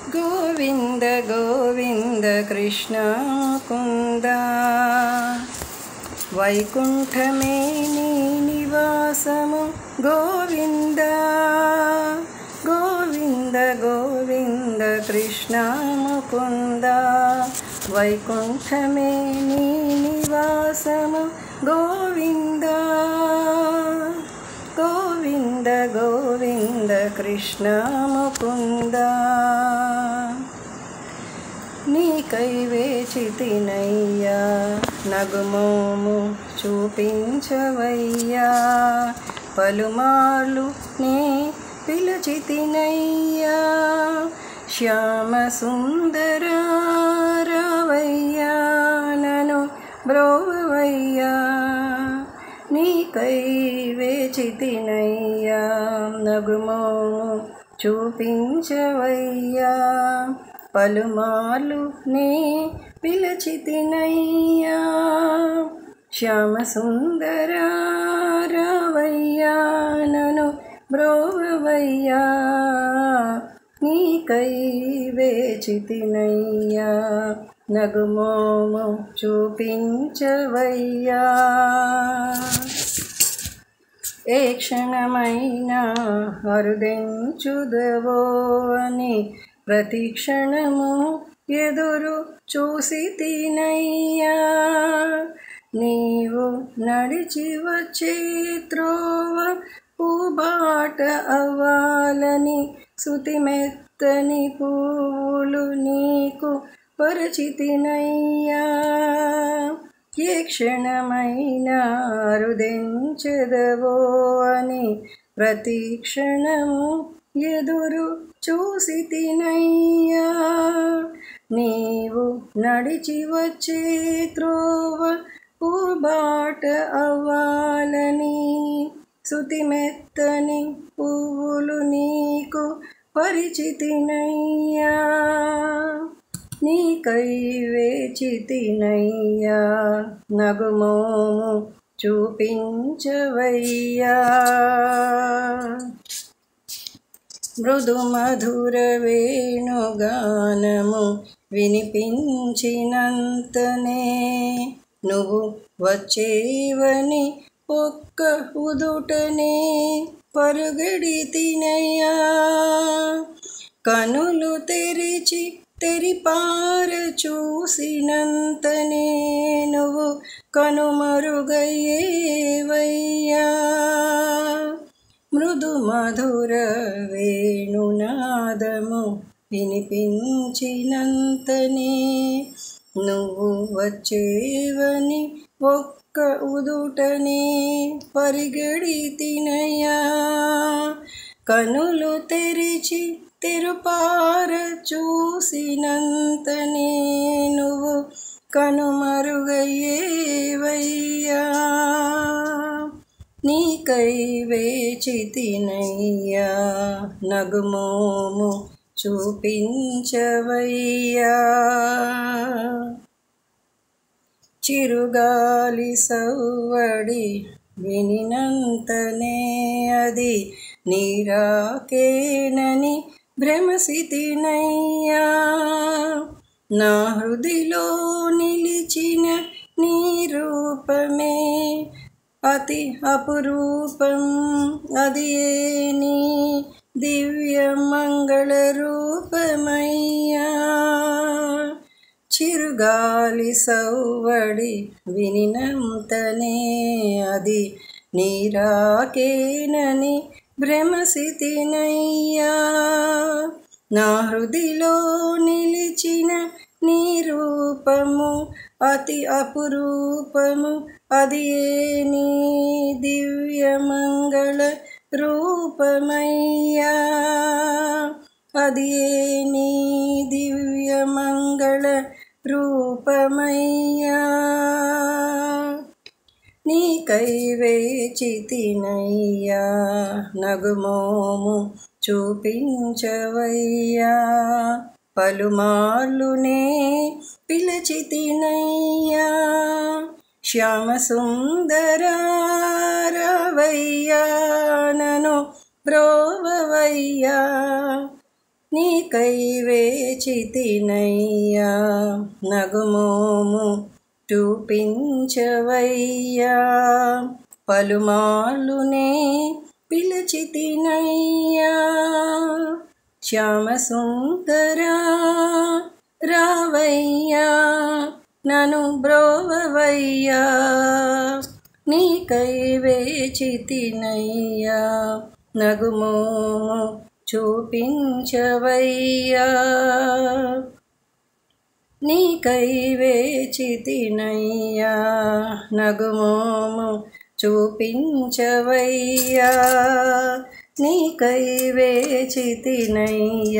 గోవింద గోవింద కృష్ణ కుంద వైకుంఠమే నీ నివాసము గోవింద గోవింద గోవింద కృష్ణ ముకుంద వైకుంఠమే నీ నివాసము గోవింద గోవింద గోవింద కృష్ణ ముకుంద నీకై వేచితినయ్యా నగుమోము చూపించవయ్యా పలుమార్లు నే పిలచితినయ్యా శ్యామ సుందరారవయ్యా నను బ్రోవయ్యా నీకై వేచితినయ్యా నగుమోము చూపించవయ్యా పలుమార్లు నే పిలచితినయ్యా శ్యామ సుందరారవయ్యా నను బ్రోవయ్యా నీకై వేచితినయ్యా నగుమోము చూపించవయ్యా ఏ క్షణమైనా అరుదెంచుదవో అని ప్రతి క్షణము ఎదురు చూసి తినయ్యా నీవు నడిచి వచ్చే త్రోవ పూబాట అవ్వాలని శృతిమెత్తని పూలు నీకు పరిచితినయ్యా ఏ క్షణమైనా అరుదెంచదవో అని ప్రతి క్షణము ఎదురు చూసి తినయ్యా నీవు నడిచి వచ్చే త్రోవ పూబాట అవ్వాలని శృతిమెత్తని పువ్వులు నీకు పరిచితినయ్యా నీకై వేచితినయ్యా నగుమోము చూపించవయ్యా మృదు మధుర వేణుగానము వినిపించినంతనే నువ్వు వచ్చేవని ఒక్క ఉదుటనే పరుగడి తినయ్యా కనులు తెరిచి తెరిపార చూసినంతనే నువ్వు కనుమరుగయ్యేవయ్యా మృదు మధుర వేణునాదము వినిపించినంతనే నువ్వు వచ్చేవని ఒక్క ఉదుటనే పరిగడి తినయా కనులు తెరిచి తెరుపార చూసినంతనే నువ్వు కనుమరుగయ్యేవయ్యా నీకై వేచితినయ్యా నగుమోము చూపించవయ్యా చిరుగాలి సవ్వడి వినినంతనే అది నీరాకేనని భ్రమసితినయ్యా నా హృదిలో నిలిచిన నీ రూపమే అతి అపురూపం అది నీ దివ్య మంగళ రూపమయ్యా చిరుగాలి సవ్వడి వినినంతనే అది నీరాకేనని భ్రమసితినయ్యా నా హృదిలో నిలిచిన నీ రూపము అతి అపురూపము అది నీ దివ్య మంగళ రూపమయ్యా అది నీ దివ్య మంగళ రూపమయ్యా నీకై వేచితినయ్యా నగుమోము చూపించవయ్యా పలుమార్లునే పిలచితినయ్యా శ్యామ సుందరారవయ్యా నను బ్రోవవయ్యా నీకై వేచితినయ్యా నగుమోము చూపించవయ్యా పలుమార్లునే పిలిచితినయ్యా శ్యామసుందరా రావయ్యా నను బ్రోవయ్యా నీకై వేచితినయ్యా నగుమో చూపించవయ్యా నీకై వేచితినయ్యా నగుమోము చూపించవయ్యా నీకై వేచితినయ్యా